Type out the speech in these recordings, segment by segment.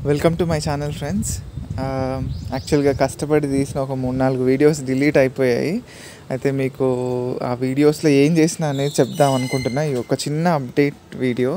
welcome to my channel friends యాక్చువల్గా కష్టపడి తీసిన ఒక మూడు నాలుగు వీడియోస్ డిలీట్ అయిపోయాయి అయితే మీకు ఆ వీడియోస్లో ఏం చేసినా అనేది చెప్దాం అనుకుంటున్నా ఈ ఒక చిన్న అప్డేట్ వీడియో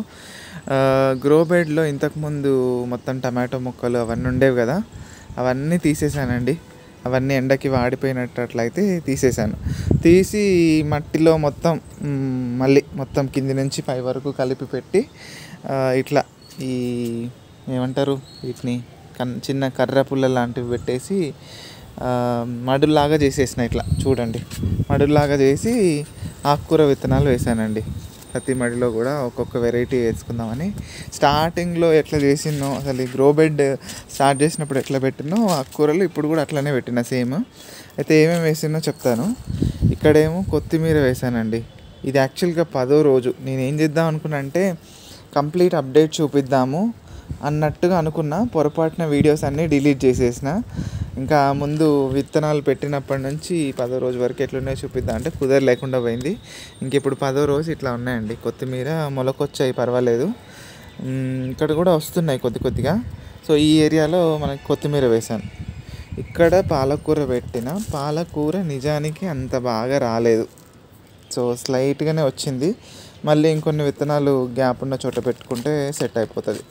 గ్రో బెడ్లో ఇంతకుముందు మొత్తం టమాటో మొక్కలు అవన్నీ ఉండేవి కదా అవన్నీ తీసేసానండి అవన్నీ ఎండకి వాడిపోయినట్టు అట్లయితే తీసేసాను తీసి మట్టిలో మొత్తం మ్, మళ్ళీ మొత్తం కింది నుంచి పై వరకు కలిపి పెట్టి ఆ, ఇట్లా ఈ ఏమంటారు వీటిని కన్ చిన్న కర్ర పుల్ల లాంటివి పెట్టేసి ఆ, మడుల్లాగా చేసేసిన ఇట్లా చూడండి మడుల్లాగా చేసి ఆకుకూర విత్తనాలు వేసానండి ప్రతి మడిలో కూడా ఒక్కొక్క వెరైటీ వేసుకుందామని స్టార్టింగ్లో ఎట్లా చేసినో అసలు ఈ గ్రో బెడ్ స్టార్ట్ చేసినప్పుడు ఎట్లా పెట్టినో ఆకుకూరలు ఇప్పుడు కూడా అట్లనే పెట్టిన సేమ్ అయితే ఏమేమి వేసినో చెప్తాను ఇక్కడేమో కొత్తిమీర వేసానండి ఇది యాక్చువల్గా పదో రోజు నేను ఏం చేద్దాం అనుకున్నా అంటే కంప్లీట్ అప్డేట్ చూపిద్దాము అన్నట్టుగా అనుకున్నా పొరపాటున వీడియోస్ అన్నీ డిలీట్ చేసేసిన ఇంకా ముందు విత్తనాలు పెట్టినప్పటి నుంచి పదో రోజు వరకు ఎట్లున్నాయో చూపిద్దాం అంటే కుదర లేకుండా పోయింది ఇంక ఇప్పుడు పదో రోజు ఇట్లా ఉన్నాయండి కొత్తిమీర మొలకొచ్చాయి పర్వాలేదు మ్, ఇక్కడ కూడా వస్తున్నాయి కొద్ది కొద్దిగా సో ఈ ఏరియాలో మనకి కొత్తిమీర వేశాను ఇక్కడ పాలకూర పెట్టిన పాలకూర నిజానికి అంత బాగా రాలేదు సో స్లైట్గానే వచ్చింది మళ్ళీ ఇంకొన్ని విత్తనాలు గ్యాప్ ఉన్న చోట పెట్టుకుంటే సెట్ అయిపోతుంది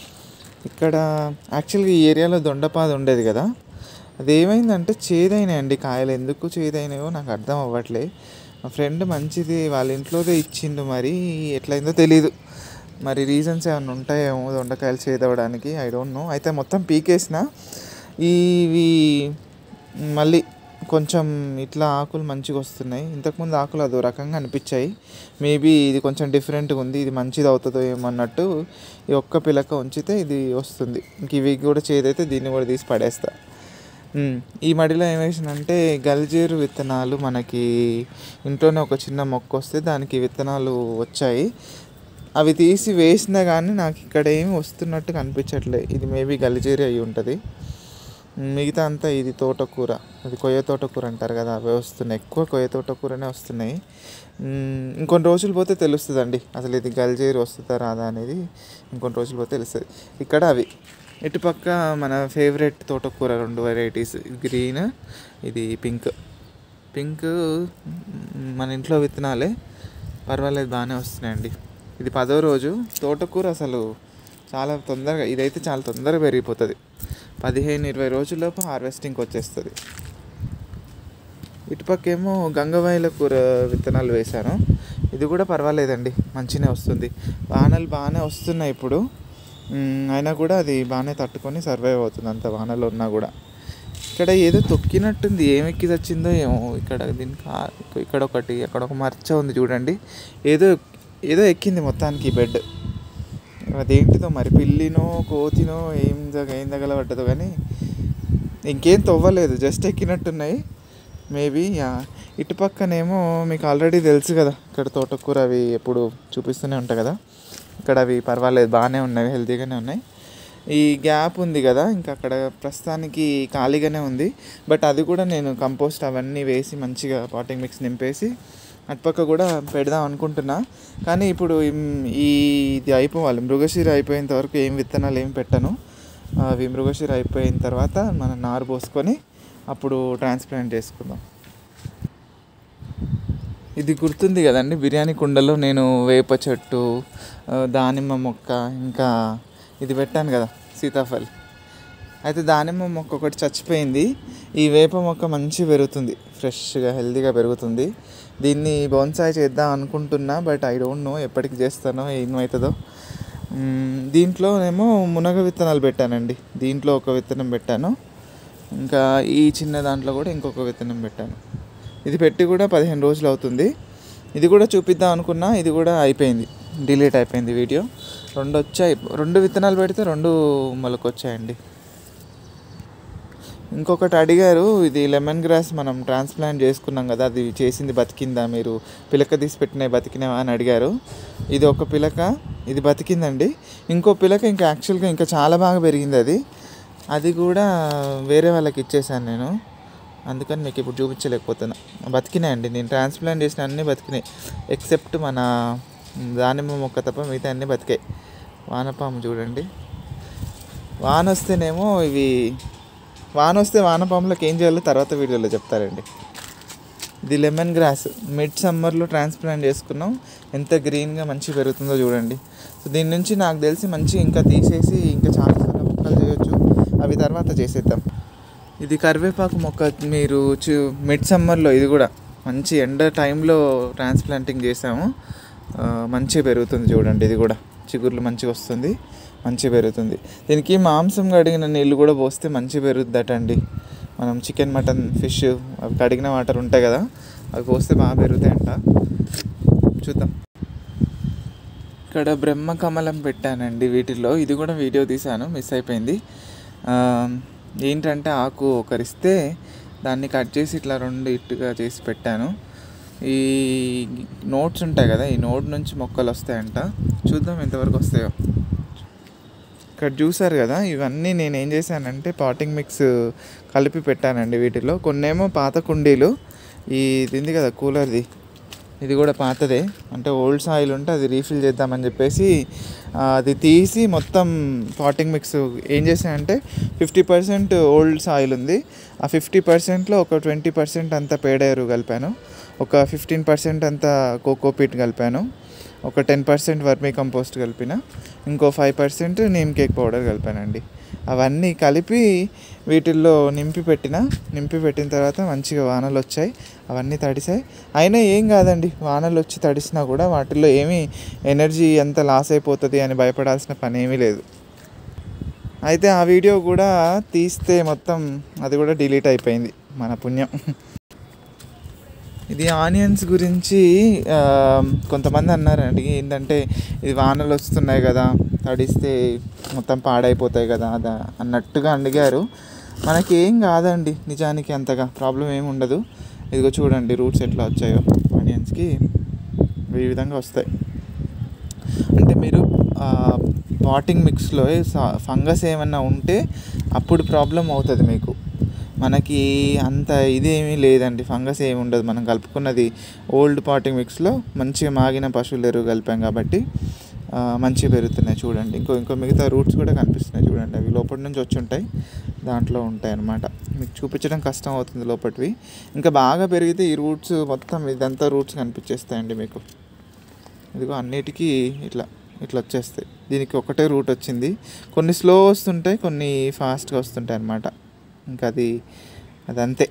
ఇక్కడ యాక్చువల్గా ఈ ఏరియాలో దొండపాద ఉండేది కదా అది ఏమైందంటే చేదైనాయండి కాయలు ఎందుకు చేదైనాయో నాకు అర్థం అవ్వట్లే మా ఫ్రెండ్ మంచిది వాళ్ళ ఇంట్లోదే ఇచ్చిండు మరి ఎట్లయిందో తెలీదు మరి రీజన్స్ ఏమైనా ఉంటాయేమో దొండకాయలు చేదవడానికి ఐ డోంట్ నో అయితే మొత్తం పీకేసిన ఇవి మళ్ళీ కొంచెం ఇట్లా ఆకులు మంచిగా వస్తున్నాయి ఇంతకుముందు ఆకులు అదో రకంగా అనిపించాయి మేబీ ఇది కొంచెం డిఫరెంట్గా ఉంది ఇది మంచిది అవుతుందో ఏమన్నట్టు ఈ ఒక్క పిలక ఉంచితే ఇది వస్తుంది ఇంక ఇవి కూడా చేదైతే దీన్ని కూడా తీసి పడేస్తా ఉమ్, ఈ మడిలో ఏం వేసినంటే గల్జీరు విత్తనాలు మనకి ఇంట్లోనే ఒక చిన్న మొక్క వస్తే దానికి విత్తనాలు వచ్చాయి అవి తీసి వేసినా కానీ నాకు ఇక్కడ ఏమి వస్తున్నట్టు కనిపించట్లే ఇది మేబీ గలిజేరి అయి ఉంటుంది మిగతా అంతా ఇది తోటకూర అది కొయ్య తోటకూర అంటారు కదా అవే వస్తున్నాయి ఎక్కువ కొయ్య తోటకూరనే వస్తున్నాయి మ్, ఇంకొన్ని రోజులు పోతే తెలుస్తుందండి అసలు ఇది గల్జేరి వస్తుందా రాదా అనేది ఇంకొన్ని రోజులు పోతే తెలుస్తుంది ఇక్కడ అవి ఇటుపక్క మన ఫేవరెట్ తోటకూర రెండు వెరైటీస్ గ్రీన్ ఇది పింక్ పింక్ మ్, మన ఇంట్లో విత్తనాలే పర్వాలేదు బాగానే వస్తున్నాయండి ఇది పదో రోజు తోటకూర అసలు చాలా తొందరగా ఇదైతే చాలా తొందరగా పెరిగిపోతుంది పదిహేను ఇరవై రోజుల్లోపు హార్వెస్టింగ్కి వచ్చేస్తుంది ఇటుపక్కేమో గంగవాయిల కూర విత్తనాలు వేశాను ఇది కూడా పర్వాలేదండి మంచిగానే వస్తుంది వానలు బాగానే వస్తున్నాయి ఇప్పుడు మ్, అయినా కూడా అది బాగానే తట్టుకొని సర్వైవ్ అవుతుంది అంత వానలు ఉన్నా కూడా ఇక్కడ ఏదో తొక్కినట్టుంది ఏం ఎక్కి వచ్చిందో ఏమో ఇక్కడ దీనికి ఆ- ఇక్కడ ఒకటి అక్కడ ఒక మచ్చ ఉంది చూడండి ఏదో ఏదో ఎక్కింది మొత్తానికి ఈ బెడ్ అదేంటిదో మరి పిల్లినో కోతినో ఏం జగ ఏం తగలబడ్డదో కానీ ఇంకేం తవ్వలేదు జస్ట్ ఎక్కినట్టున్నాయి మేబీ ఇటు పక్కనేమో మీకు ఆల్రెడీ తెలుసు కదా ఇక్కడ తోటకూర అవి ఎప్పుడు చూపిస్తూనే ఉంటాయి కదా ఇక్కడ అవి పర్వాలేదు బాగానే ఉన్నాయి హెల్తీగానే ఉన్నాయి ఈ గ్యాప్ ఉంది కదా ఇంకా అక్కడ ప్రస్తుతానికి ఖాళీగానే ఉంది బట్ అది కూడా నేను కంపోస్ట్ అవన్నీ వేసి మంచిగా పాటింగ్ మిక్స్ నింపేసి అటుపక్క కూడా పెడదాం అనుకుంటున్నా కానీ ఇప్పుడు ఇమ్- ఈ ఇది అయిపోవాలి మృగశిర అయిపోయేంత వరకు ఏం విత్తనాలు ఏం పెట్టను అవి మృగశిర అయిపోయిన తర్వాత మనం నారు పోసుకొని అప్పుడు ట్రాన్స్ప్లాంట్ చేసుకుందాం ఇది గుర్తుంది కదండి బిర్యానీ కుండలో నేను వేప చెట్టు ఆ, దానిమ్మ మొక్క ఇంకా ఇది పెట్టాను కదా సీతాఫల్ అయితే దానిమ్మ మొక్క ఒకటి చచ్చిపోయింది ఈ వేప మొక్క మంచి పెరుగుతుంది ఫ్రెష్గా హెల్తీగా పెరుగుతుంది దీన్ని బోన్సాయి చేద్దాం అనుకుంటున్నా బట్ ఐ డోంట్ నో ఎప్పటికి చేస్తానో ఏమవుతుందో మ్మ్, దీంట్లోనేమో మునగ విత్తనాలు పెట్టానండి దీంట్లో ఒక విత్తనం పెట్టాను ఇంకా ఈ చిన్న దాంట్లో కూడా ఇంకొక విత్తనం పెట్టాను ఇది పెట్టి కూడా పదిహేను రోజులు అవుతుంది ఇది కూడా చూపిద్దాం అనుకున్నా ఇది కూడా అయిపోయింది డిలీట్ అయిపోయింది వీడియో రెండు వచ్చాయి రెండు విత్తనాలు పెడితే రెండు మొలకొచ్చాయండి ఇంకొకటి అడిగారు ఇది లెమన్ గ్రాస్ మనం ట్రాన్స్ప్లాంట్ చేసుకున్నాం కదా అది చేసింది బతికిందా మీరు పిలక తీసి పెట్టినవి బతికినావా అని అడిగారు ఇది ఒక పిలక ఇది బతికిందండి ఇంకో పిలక ఇంకా యాక్చువల్గా ఇంకా చాలా బాగా పెరిగింది అది అది కూడా వేరే వాళ్ళకి ఇచ్చేసాను నేను అందుకని మీకు ఇప్పుడు చూపించలేకపోతున్నా బతికినాయండి నేను ట్రాన్స్ప్లాంట్ చేసిన అన్నీ బతికినాయి ఎక్సెప్ట్ మన దానిమ్మ మొక్క తప్ప మిగతా అన్నీ బతికాయి వానపాము చూడండి వాన వస్తేనేమో ఇవి వాన వస్తే వానపాములకు ఏం చేయాలో తర్వాత వీడియోలో చెప్తారండి ఇది లెమన్ గ్రాస్ మిడ్ సమ్మర్లో ట్రాన్స్ప్లాంట్ చేసుకున్నాం ఎంత గ్రీన్గా మంచి పెరుగుతుందో చూడండి సో దీని నుంచి నాకు తెలిసి మంచి ఇంకా తీసేసి ఇంకా చాలా చాలా మొక్కలు చేయొచ్చు అవి తర్వాత చేసేద్దాం ఇది కరివేపాకు మొక్క మీరు చూ మిడ్ సమ్మర్లో ఇది కూడా మంచి ఎండ టైంలో ట్రాన్స్ప్లాంటింగ్ చేసాము ఆ, మంచిగా పెరుగుతుంది చూడండి ఇది కూడా చిగుర్లు మంచిగా వస్తుంది మంచిగా పెరుగుతుంది దీనికి మాంసం కడిగిన నీళ్ళు కూడా పోస్తే మంచిగా పెరుగుద్దట అండి మనం చికెన్ మటన్ ఫిష్ అవి కడిగిన వాటర్ ఉంటాయి కదా అవి పోస్తే బాగా పెరుగుతాయంట చూద్దాం ఇక్కడ బ్రహ్మ కమలం పెట్టానండి వీటిల్లో ఇది కూడా వీడియో తీశాను మిస్ అయిపోయింది ఆ, ఏంటంటే ఆకు ఒకరిస్తే దాన్ని కట్ చేసి ఇట్లా రెండు ఇట్టుగా చేసి పెట్టాను ఈ నోట్స్ ఉంటాయి కదా ఈ నోట్ నుంచి మొక్కలు వస్తాయంట చూద్దాం ఎంతవరకు వస్తాయో ఇక్కడ చూసారు కదా ఇవన్నీ నేను ఏం చేశానంటే పాటింగ్ మిక్స్ కలిపి పెట్టానండి వీటిలో కొన్నేమో పాత కుండీలు ఈ ఇది ఉంది కదా కూలర్ది ఇది కూడా పాతదే అంటే ఓల్డ్ సాయిల్ ఉంటే అది రీఫిల్ చేద్దామని చెప్పేసి ఆ, అది తీసి మొత్తం పాటింగ్ మిక్స్ ఏం చేశానంటే ఫిఫ్టీ పర్సెంట్ ఓల్డ్ సాయిల్ ఉంది ఆ ఫిఫ్టీ పర్సెంట్లో ఒక ట్వంటీ పర్సెంట్ అంతా పేడ ఎరువు కలిపాను ఒక ఫిఫ్టీన్ పర్సెంట్ అంతా కోకోపీట్ కలిపాను ఒక టెన్ పర్సెంట్ వర్మీ కంపోస్ట్ కలిపిన ఇంకో five percent neem cake powder కలిపానండి అవన్నీ కలిపి వీటిల్లో నింపి పెట్టిన నింపి పెట్టిన తర్వాత మంచిగా వానలు వచ్చాయి అవన్నీ తడిసాయి అయినా ఏం కాదండి వానలు వచ్చి తడిసినా కూడా వాటిల్లో ఏమీ ఎనర్జీ ఎంత లాస్ అయిపోతుంది అని భయపడాల్సిన పని ఏమీ లేదు అయితే ఆ వీడియో కూడా తీస్తే మొత్తం అది కూడా డిలీట్ అయిపోయింది మన పుణ్యం ఇది ఆనియన్స్ గురించి ఆ, కొంతమంది అన్నారండి ఏంటంటే ఇది వానలు వస్తున్నాయి కదా తడిస్తే మొత్తం పాడైపోతాయి కదా అదా అన్నట్టుగా అడిగారు మనకి ఏం కాదండి నిజానికి అంతగా ప్రాబ్లం ఏమి ఉండదు ఇదిగో చూడండి రూట్స్ ఎట్లా వచ్చాయో ఆనియన్స్కి ఈ విధంగా వస్తాయి అంటే మీరు పాటింగ్ మిక్స్లో ఫంగస్ ఏమన్నా ఉంటే అప్పుడు ప్రాబ్లం అవుతుంది మీకు మనకి అంత ఇదేమీ లేదండి ఫంగస్ ఏమి ఉండదు మనం కలుపుకున్నది ఓల్డ్ పాటింగ్ మిక్స్లో మంచిగా మాగిన పశువుల ఎరువు కలిపాం కాబట్టి ఆ, మంచిగా పెరుగుతున్నాయి చూడండి ఇంకో ఇంకో మిగతా రూట్స్ కూడా కనిపిస్తున్నాయి చూడండి అవి లోపటి నుంచి వచ్చి ఉంటాయి దాంట్లో ఉంటాయి అన్నమాట మీకు చూపించడం కష్టం అవుతుంది లోపటివి ఇంకా బాగా పెరిగితే ఈ రూట్స్ మొత్తం ఇదంతా రూట్స్ కనిపించేస్తాయండి మీకు ఇదిగో అన్నిటికీ ఇట్లా ఇట్లా వచ్చేస్తాయి దీనికి ఒకటే రూట్ వచ్చింది కొన్ని స్లో వస్తుంటాయి కొన్ని ఫాస్ట్గా వస్తుంటాయి అన్నమాట ఇంకా అది అది అంతే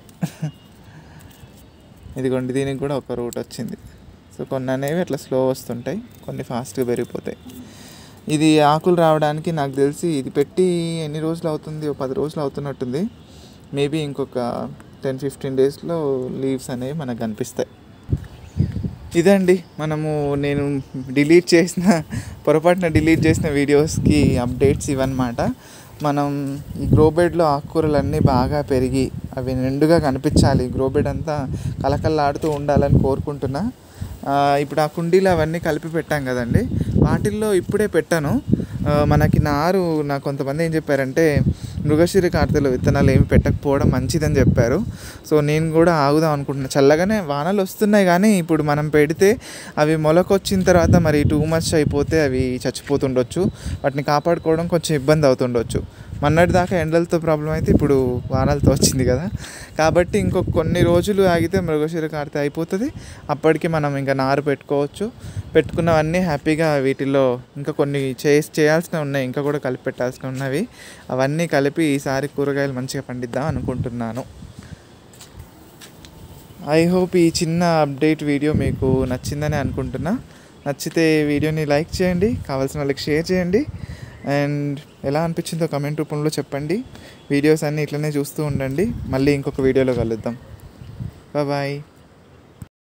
ఇదిగోండి దీనికి కూడా ఒక రూట్ వచ్చింది సో కొన్ని అనేవి అట్లా స్లో వస్తుంటాయి కొన్ని ఫాస్ట్గా పెరిగిపోతాయి ఇది ఆకులు రావడానికి నాకు తెలిసి ఇది పెట్టి ఎన్ని రోజులు అవుతుంది ఒక పది రోజులు అవుతున్నట్టుంది మేబీ ఇంకొక టెన్ ఫిఫ్టీన్ డేస్లో లీవ్స్ అనేవి మనకు కనిపిస్తాయి ఇదండి మనము నేను డిలీట్ చేసిన పొరపాటున డిలీట్ చేసిన వీడియోస్కి అప్డేట్స్ ఇవన్నమాట మనం ఈ గ్రో బెడ్లో ఆకుకూరలన్నీ బాగా పెరిగి అవి నిండుగా కనిపించాలి గ్రో బెడ్ అంతా కలకల్లాడుతూ ఉండాలని కోరుకుంటున్నా ఆ, ఇప్పుడు ఆ కుండీలు అవన్నీ కలిపి పెట్టాం కదండి వాటిల్లో ఇప్పుడే పెట్టాను ఆ, మనకి నారు నాకు కొంతమంది ఏం చెప్పారంటే మృగశిర కార్తెలో విత్తనాలు ఏమి పెట్టకపోవడం మంచిదని చెప్పారు సో నేను కూడా ఆగుదాం అనుకుంటున్నా చల్లగానే వానలు వస్తున్నాయి కానీ ఇప్పుడు మనం పెడితే అవి మొలకొచ్చిన తర్వాత మరి టూ మచ్ అయిపోతే అవి చచ్చిపోతుండొచ్చు వాటిని కాపాడుకోవడం కొంచెం ఇబ్బంది అవుతుండొచ్చు మొన్నటి దాకా ఎండలతో ప్రాబ్లం అయితే ఇప్పుడు వానలతో వచ్చింది కదా కాబట్టి ఇంకొక కొన్ని రోజులు ఆగితే మృగశిర కార్తె అయిపోతుంది అప్పటికి మనం ఇంకా నారు పెట్టుకోవచ్చు పెట్టుకున్నవన్నీ హ్యాపీగా వీటిల్లో ఇంకా కొన్ని చే చేయాల్సినవి ఉన్నాయి ఇంకా కూడా కలిపి పెట్టాల్సినవి ఉన్నవి అవన్నీ కలిపి ఈసారి కూరగాయలు మంచిగా పండిద్దాం అనుకుంటున్నాను ఐ హోప్ ఈ చిన్న అప్డేట్ వీడియో మీకు నచ్చిందని అనుకుంటున్నా నచ్చితే వీడియోని లైక్ చేయండి కావాల్సిన వాళ్ళకి షేర్ చేయండి అండ్ ఎలా అనిపించిందో కమెంట్ రూపంలో చెప్పండి వీడియోస్ అన్నీ ఇట్లనే చూస్తూ ఉండండి మళ్ళీ ఇంకొక వీడియోలో కలుద్దాం బాయ్